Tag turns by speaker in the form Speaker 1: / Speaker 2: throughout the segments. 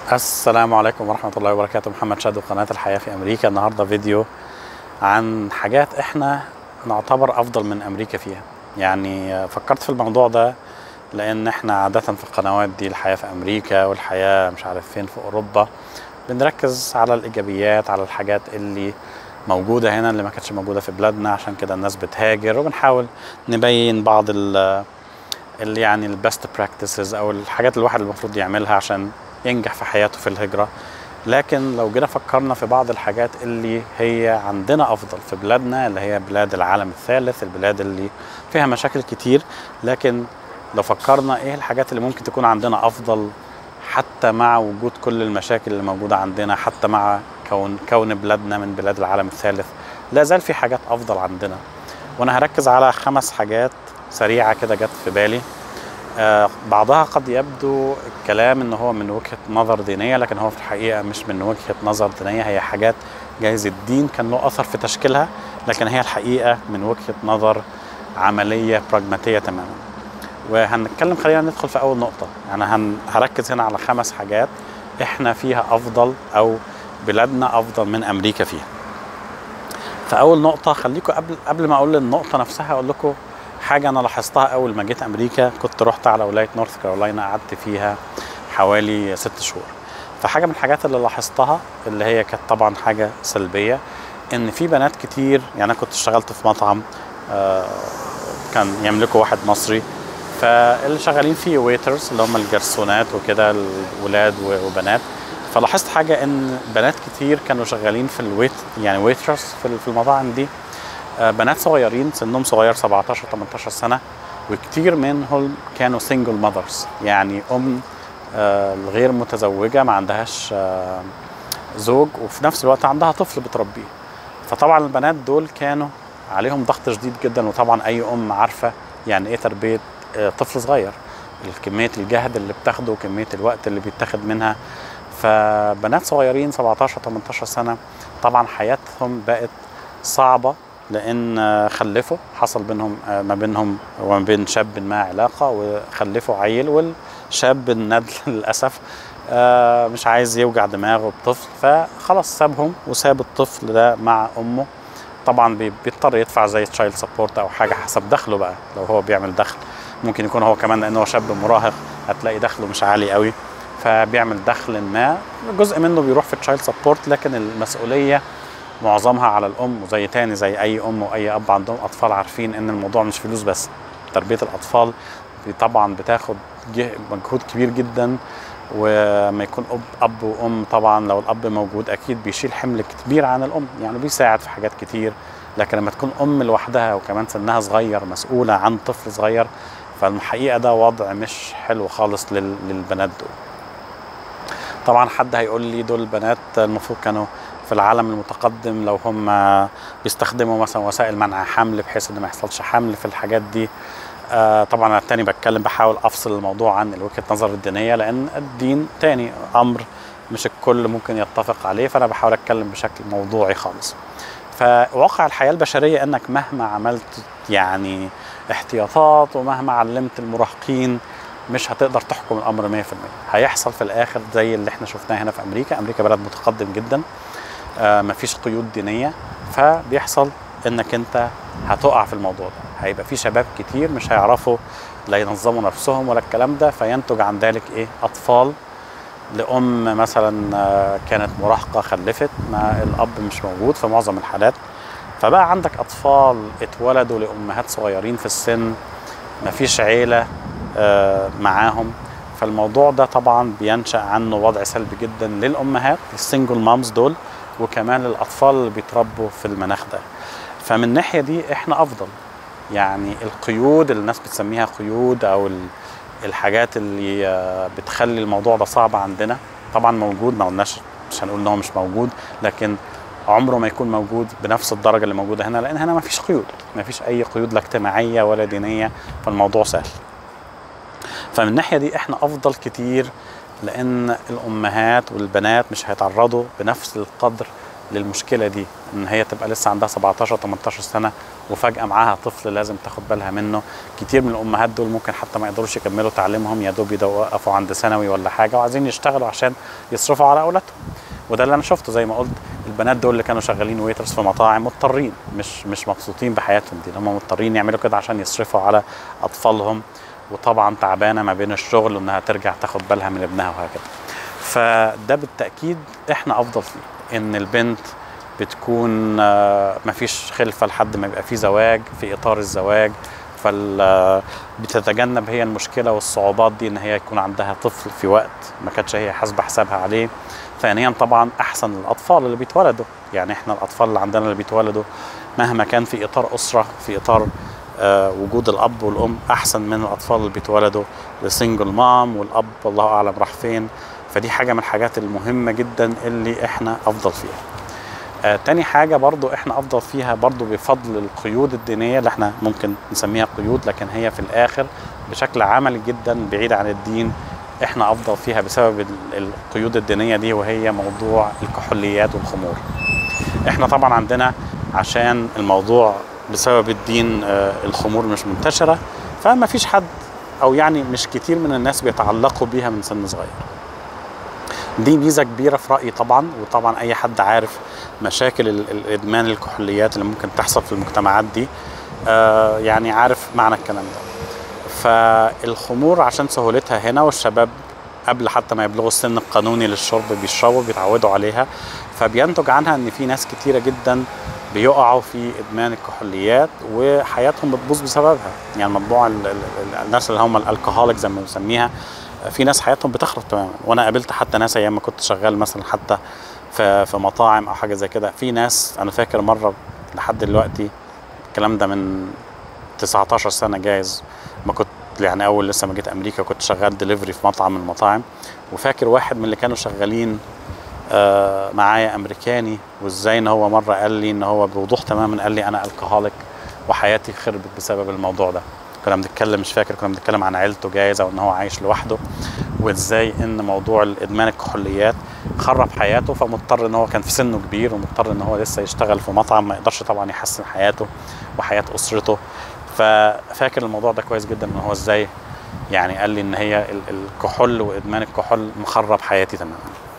Speaker 1: السلام عليكم ورحمة الله وبركاته محمد شادو قناة الحياة في أمريكا النهاردة فيديو عن حاجات إحنا نعتبر أفضل من أمريكا فيها يعني فكرت في الموضوع ده لأن إحنا عادة في القنوات دي الحياة في أمريكا والحياة مش عارف فين في أوروبا بنركز على الإيجابيات على الحاجات اللي موجودة هنا اللي ما كانتش موجودة في بلادنا عشان كده الناس بتهاجر وبنحاول نبين بعض ال اللي يعني البست براكتسز او الحاجات اللي الواحد المفروض يعملها عشان ينجح في حياته في الهجرة لكن لو جينا فكرنا في بعض الحاجات اللي هي عندنا افضل في بلادنا اللي هي بلاد العالم الثالث البلاد اللي فيها مشاكل كتير لكن لو فكرنا ايه الحاجات اللي ممكن تكون عندنا افضل حتى مع وجود كل المشاكل اللي موجودة عندنا حتى مع كون كون بلادنا من بلاد العالم الثالث لا زال في حاجات افضل عندنا وانا هركز على خمس حاجات سريعه كده جت في بالي آه بعضها قد يبدو الكلام ان هو من وجهه نظر دينيه لكن هو في الحقيقه مش من وجهه نظر دينيه هي حاجات جايز الدين كان له اثر في تشكيلها لكن هي الحقيقه من وجهه نظر عمليه براجماتيه تماما وهنتكلم خلينا ندخل في اول نقطه يعني هن هركز هنا على خمس حاجات احنا فيها افضل او بلادنا افضل من امريكا فيها فاول نقطه خليكم قبل قبل ما اقول النقطه نفسها اقول لكم حاجه انا لاحظتها اول ما جيت امريكا كنت رحت على ولايه نورث كارولاينا قعدت فيها حوالي ست شهور فحاجه من الحاجات اللي لاحظتها اللي هي كانت طبعا حاجه سلبيه ان في بنات كتير يعني انا كنت اشتغلت في مطعم آه كان يملكه واحد مصري فاللي شغالين فيه ويترز اللي هم الجرسونات وكده الولاد وبنات فلاحظت حاجه ان بنات كتير كانوا شغالين في الويت يعني ويترز في المطاعم دي بنات صغيرين سنهم صغير 17 18 سنه وكتير منهم كانوا سنجل ماذرز يعني ام الغير متزوجه ما عندهاش زوج وفي نفس الوقت عندها طفل بتربيه فطبعا البنات دول كانوا عليهم ضغط شديد جدا وطبعا اي ام عارفه يعني ايه تربيه طفل صغير كميه الجهد اللي بتاخده وكميه الوقت اللي بيتاخد منها فبنات صغيرين 17 18 سنه طبعا حياتهم بقت صعبه لان خلفوا حصل بينهم ما بينهم وما بين شاب ما علاقه وخلفوا عيل والشاب الندل للاسف مش عايز يوجع دماغه بطفل فخلاص سابهم وساب الطفل ده مع امه طبعا بيضطر يدفع زي تشايلد سبورت او حاجه حسب دخله بقى لو هو بيعمل دخل ممكن يكون هو كمان لانه هو شاب مراهق هتلاقي دخله مش عالي قوي فبيعمل دخل ما جزء منه بيروح في تشايلد سبورت لكن المسؤوليه معظمها على الام وزي تاني زي اي ام واي اب عندهم اطفال عارفين ان الموضوع مش فلوس بس تربيه الاطفال طبعا بتاخد مجهود كبير جدا وما يكون اب اب وام طبعا لو الاب موجود اكيد بيشيل حمل كبير عن الام يعني بيساعد في حاجات كتير لكن لما تكون ام لوحدها وكمان سنها صغير مسؤوله عن طفل صغير فالحقيقه ده وضع مش حلو خالص للبنات دول طبعا حد هيقول لي دول البنات المفروض كانوا في العالم المتقدم لو هم بيستخدموا مثلا وسائل منع حمل بحيث ان ما يحصلش حمل في الحاجات دي آه طبعا انا تاني بتكلم بحاول افصل الموضوع عن وجهه نظر الدينيه لان الدين تاني امر مش الكل ممكن يتفق عليه فانا بحاول اتكلم بشكل موضوعي خالص فواقع الحياه البشريه انك مهما عملت يعني احتياطات ومهما علمت المراهقين مش هتقدر تحكم الامر 100% هيحصل في الاخر زي اللي احنا شفناه هنا في امريكا امريكا بلد متقدم جدا آه مفيش قيود دينيه فبيحصل انك انت هتقع في الموضوع ده هيبقى في شباب كتير مش هيعرفوا لا ينظموا نفسهم ولا الكلام ده فينتج عن ذلك ايه اطفال لام مثلا آه كانت مراهقه خلفت ما الاب مش موجود في معظم الحالات فبقى عندك اطفال اتولدوا لامهات صغيرين في السن مفيش عيله آه معاهم فالموضوع ده طبعا بينشا عنه وضع سلبي جدا للامهات السنجل مامز دول وكمان للاطفال اللي بيتربوا في المناخ ده فمن الناحيه دي احنا افضل يعني القيود اللي الناس بتسميها قيود او الحاجات اللي بتخلي الموضوع ده صعب عندنا طبعا موجود ما قلناش مش هنقول ان هو مش موجود لكن عمره ما يكون موجود بنفس الدرجه اللي موجوده هنا لان هنا ما فيش قيود ما فيش اي قيود لا اجتماعيه ولا دينيه فالموضوع سهل فمن الناحيه دي احنا افضل كتير لان الامهات والبنات مش هيتعرضوا بنفس القدر للمشكله دي ان هي تبقى لسه عندها 17 18 سنه وفجاه معاها طفل لازم تاخد بالها منه كتير من الامهات دول ممكن حتى ما يقدروش يكملوا تعليمهم يا دوب يوقفوا عند ثانوي ولا حاجه وعايزين يشتغلوا عشان يصرفوا على اولادهم وده اللي انا شفته زي ما قلت البنات دول اللي كانوا شغالين ويترز في مطاعم مضطرين مش مش مبسوطين بحياتهم دي هم مضطرين يعملوا كده عشان يصرفوا على اطفالهم وطبعا تعبانه ما بين الشغل وانها ترجع تاخد بالها من ابنها وهكذا فده بالتاكيد احنا افضل فيه ان البنت بتكون ما فيش خلفه لحد ما يبقى في زواج في اطار الزواج فال بتتجنب هي المشكله والصعوبات دي ان هي يكون عندها طفل في وقت ما كانتش هي حاسبه حسابها عليه ثانيا طبعا احسن الاطفال اللي بيتولدوا يعني احنا الاطفال اللي عندنا اللي بيتولدوا مهما كان في اطار اسره في اطار آه وجود الاب والام احسن من الاطفال اللي بيتولدوا لسنجل مام والاب الله اعلم راح فين فدي حاجه من الحاجات المهمه جدا اللي احنا افضل فيها آه تاني حاجة برضو احنا افضل فيها برضو بفضل القيود الدينية اللي احنا ممكن نسميها قيود لكن هي في الاخر بشكل عملي جدا بعيد عن الدين احنا افضل فيها بسبب القيود الدينية دي وهي موضوع الكحوليات والخمور احنا طبعا عندنا عشان الموضوع بسبب الدين آه الخمور مش منتشرة فما فيش حد او يعني مش كتير من الناس بيتعلقوا بيها من سن صغير دي ميزه كبيره في رايي طبعا وطبعا اي حد عارف مشاكل الادمان الكحوليات اللي ممكن تحصل في المجتمعات دي آه يعني عارف معنى الكلام ده فالخمور عشان سهولتها هنا والشباب قبل حتى ما يبلغوا السن القانوني للشرب بيشربوا بيتعودوا عليها فبينتج عنها ان في ناس كتيره جدا بيقعوا في ادمان الكحوليات وحياتهم بتبوظ بسببها يعني مطبوع الناس اللي هم الالكهوليك زي ما بنسميها في ناس حياتهم بتخرب تماما وانا قابلت حتى ناس ايام ما كنت شغال مثلا حتى في في مطاعم او حاجه زي كده في ناس انا فاكر مره لحد دلوقتي الكلام ده من 19 سنه جايز ما كنت يعني اول لسه ما جيت امريكا كنت شغال دليفري في مطعم من المطاعم وفاكر واحد من اللي كانوا شغالين آه معايا امريكاني وازاي ان هو مره قال لي ان هو بوضوح تماما قال لي انا الكهوليك وحياتي خربت بسبب الموضوع ده كنا بنتكلم مش فاكر كنا بنتكلم عن عيلته جايز او ان هو عايش لوحده وازاي ان موضوع الادمان الكحوليات خرب حياته فمضطر ان هو كان في سنه كبير ومضطر ان هو لسه يشتغل في مطعم ما يقدرش طبعا يحسن حياته وحياه اسرته ففاكر الموضوع ده كويس جدا ان هو ازاي يعني قال لي ان هي الكحول وادمان الكحول مخرب حياتي تماما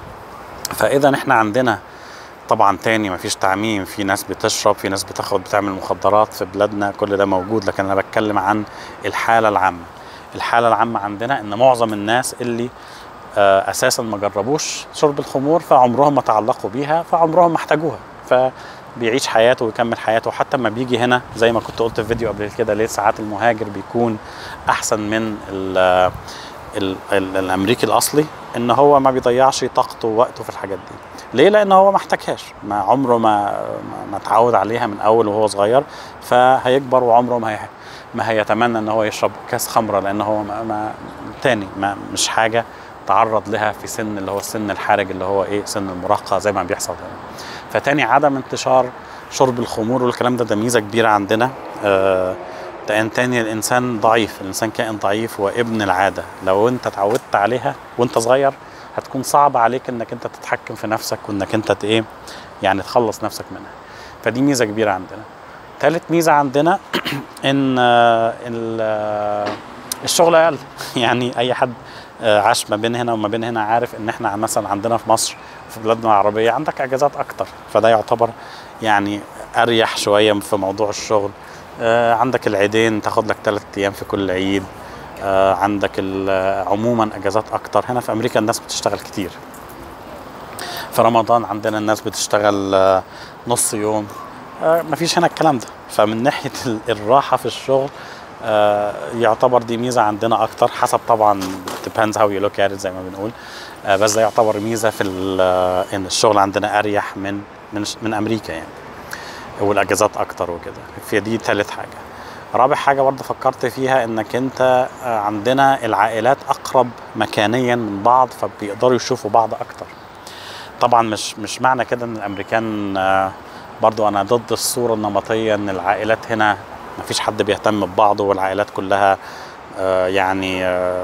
Speaker 1: فاذا احنا عندنا طبعا تاني مفيش تعميم في ناس بتشرب في ناس بتاخد بتعمل مخدرات في بلادنا كل ده موجود لكن انا بتكلم عن الحاله العامه الحاله العامه عندنا ان معظم الناس اللي آه اساسا ما جربوش شرب الخمور فعمرهم ما تعلقوا بيها فعمرهم ما احتاجوها فبيعيش حياته ويكمل حياته حتى ما بيجي هنا زي ما كنت قلت في فيديو قبل كده ليه ساعات المهاجر بيكون احسن من ال ال ال الامريكي الاصلي ان هو ما بيضيعش طاقته ووقته في الحاجات دي ليه لان هو ما احتاجهاش ما عمره ما ما اتعود عليها من اول وهو صغير فهيكبر وعمره ما هي ما هيتمنى ان هو يشرب كاس خمره لان هو ما, ما تاني ما مش حاجه تعرض لها في سن اللي هو السن الحرج اللي هو ايه سن المراهقه زي ما بيحصل هنا فتاني عدم انتشار شرب الخمور والكلام ده ده ميزه كبيره عندنا آه لان تاني الانسان ضعيف الانسان كائن ضعيف وابن العاده لو انت اتعودت عليها وانت صغير هتكون صعب عليك انك انت تتحكم في نفسك وانك انت ايه يعني تخلص نفسك منها فدي ميزه كبيره عندنا ثالث ميزه عندنا ان الشغل اقل يعني اي حد عاش ما بين هنا وما بين هنا عارف ان احنا مثلا عندنا في مصر في بلادنا العربيه عندك اجازات اكتر فده يعتبر يعني اريح شويه في موضوع الشغل عندك العيدين تاخد لك ثلاث ايام في كل عيد آه عندك عموما اجازات اكتر هنا في امريكا الناس بتشتغل كتير في رمضان عندنا الناس بتشتغل آه نص يوم آه مفيش هنا الكلام ده فمن ناحيه الراحه في الشغل يعتبر دي ميزه عندنا اكتر حسب طبعا depends how you look at it زي ما بنقول بس ده يعتبر ميزه في ان الشغل عندنا اريح من من من امريكا يعني والاجازات اكتر وكده فدي ثالث حاجه رابع حاجه برضه فكرت فيها انك انت عندنا العائلات اقرب مكانيا من بعض فبيقدروا يشوفوا بعض اكتر طبعا مش مش معنى كده ان الامريكان برضو انا ضد الصوره النمطيه ان العائلات هنا ما فيش حد بيهتم ببعضه والعائلات كلها يعني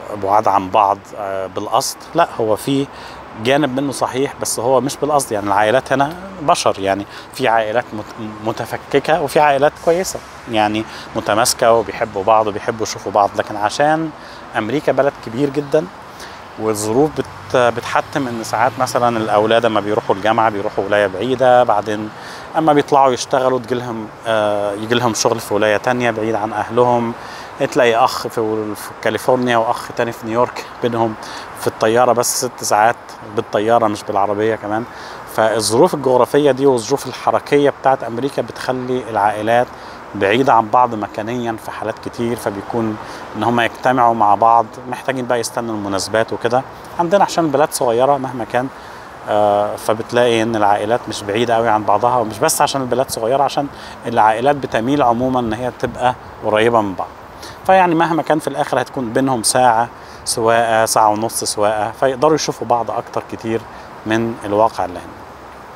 Speaker 1: بعاد عن بعض آه، بالقصد لا هو في جانب منه صحيح بس هو مش بالقصد يعني العائلات هنا بشر يعني في عائلات مت- متفككه وفي عائلات كويسه يعني متماسكه وبيحبوا بعض وبيحبوا يشوفوا بعض لكن عشان امريكا بلد كبير جدا والظروف بت بتحتم ان ساعات مثلا الاولاد لما بيروحوا الجامعه بيروحوا ولايه بعيده بعدين اما بيطلعوا يشتغلوا تجي لهم آه يجي لهم شغل في ولايه تانية بعيد عن اهلهم تلاقي اخ في, في كاليفورنيا واخ تاني في نيويورك بينهم في الطياره بس ست ساعات بالطياره مش بالعربيه كمان فالظروف الجغرافيه دي والظروف الحركيه بتاعت امريكا بتخلي العائلات بعيدة عن بعض مكانيا في حالات كتير فبيكون ان هم يجتمعوا مع بعض محتاجين بقى يستنوا المناسبات وكده عندنا عشان بلاد صغيرة مهما كان آه، فبتلاقي ان العائلات مش بعيدة قوي عن بعضها ومش بس عشان البلاد صغيرة عشان العائلات بتميل عموما ان هي تبقى قريبة من بعض فيعني مهما كان في الاخر هتكون بينهم ساعة سواقة ساعة ونص سواقة فيقدروا يشوفوا بعض اكتر كتير من الواقع اللي هنا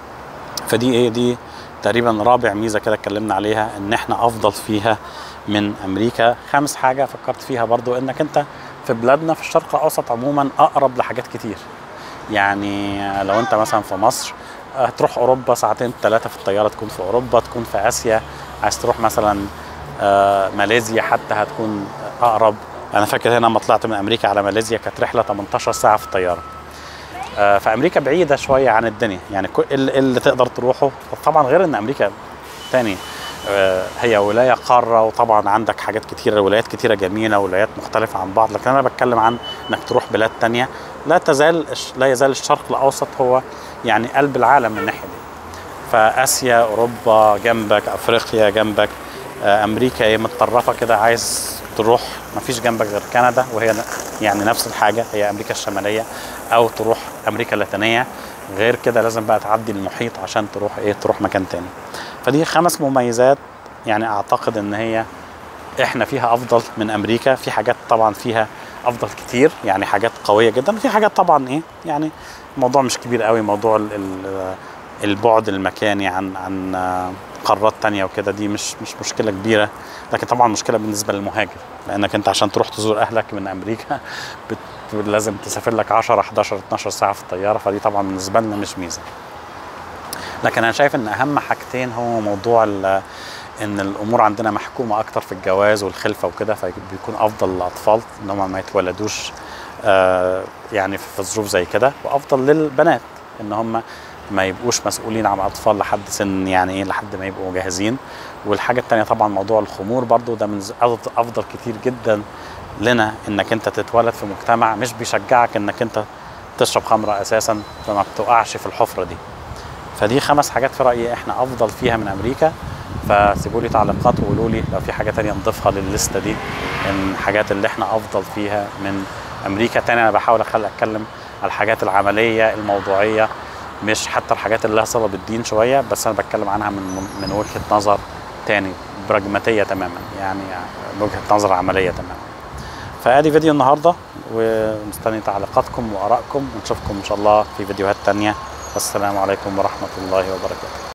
Speaker 1: فدي ايه دي تقريبا رابع ميزه كده اتكلمنا عليها ان احنا افضل فيها من امريكا خامس حاجه فكرت فيها برضو انك انت في بلادنا في الشرق الاوسط عموما اقرب لحاجات كتير يعني لو انت مثلا في مصر هتروح اوروبا ساعتين ثلاثه في الطياره تكون في اوروبا تكون في اسيا عايز تروح مثلا آه، ماليزيا حتى هتكون اقرب انا فاكر هنا لما طلعت من امريكا على ماليزيا كانت رحله 18 ساعه في الطياره آه، فامريكا بعيده شويه عن الدنيا يعني كل اللي اللي تقدر تروحه طبعا غير ان امريكا تاني آه، هي ولايه قاره وطبعا عندك حاجات كتيره ولايات كتيره جميله ولايات مختلفه عن بعض لكن انا بتكلم عن انك تروح بلاد تانية لا تزال لا يزال الشرق الاوسط هو يعني قلب العالم من الناحيه دي فاسيا اوروبا جنبك افريقيا جنبك آه، امريكا هي متطرفه كده عايز تروح ما فيش جنبك غير كندا وهي ن- يعني نفس الحاجه هي امريكا الشماليه او تروح امريكا اللاتينيه غير كده لازم بقى تعدي المحيط عشان تروح ايه تروح مكان تاني فدي خمس مميزات يعني اعتقد ان هي احنا فيها افضل من امريكا في حاجات طبعا فيها افضل كتير يعني حاجات قويه جدا في حاجات طبعا ايه يعني الموضوع مش كبير قوي موضوع ال- ال- البعد المكاني عن عن آه، قارات تانية وكده دي مش مش مشكله كبيره لكن طبعا مشكله بالنسبه للمهاجر لانك انت عشان تروح تزور اهلك من امريكا بت لازم تسافر لك 10 11 12 ساعه في الطياره فدي طبعا بالنسبه لنا مش ميزه لكن انا شايف ان اهم حاجتين هو موضوع ال- ان الامور عندنا محكومه اكتر في الجواز والخلفه وكده فبيكون افضل للاطفال ان هم ما يتولدوش آه، يعني في ظروف زي كده وافضل للبنات ان هم ما يبقوش مسؤولين عن اطفال لحد سن يعني ايه لحد ما يبقوا جاهزين والحاجه التانية طبعا موضوع الخمور برضو ده من ز- أفضل- افضل كتير جدا لنا انك انت تتولد في مجتمع مش بيشجعك انك انت تشرب خمره اساسا فما بتقعش في الحفره دي فدي خمس حاجات في رايي احنا افضل فيها من امريكا فسيبوا لي تعليقات وقولوا لي لو في حاجه تانية نضيفها للليسته دي من الحاجات اللي احنا افضل فيها من امريكا تاني انا بحاول اخلي اتكلم على الحاجات العمليه الموضوعيه مش حتى الحاجات اللي لها صله بالدين شويه بس انا بتكلم عنها من من وجهه نظر تاني براجماتيه تماما يعني من وجهه نظر عمليه تماما فادي فيديو النهارده ومستني تعليقاتكم وارائكم ونشوفكم ان شاء الله في فيديوهات تانية والسلام عليكم ورحمه الله وبركاته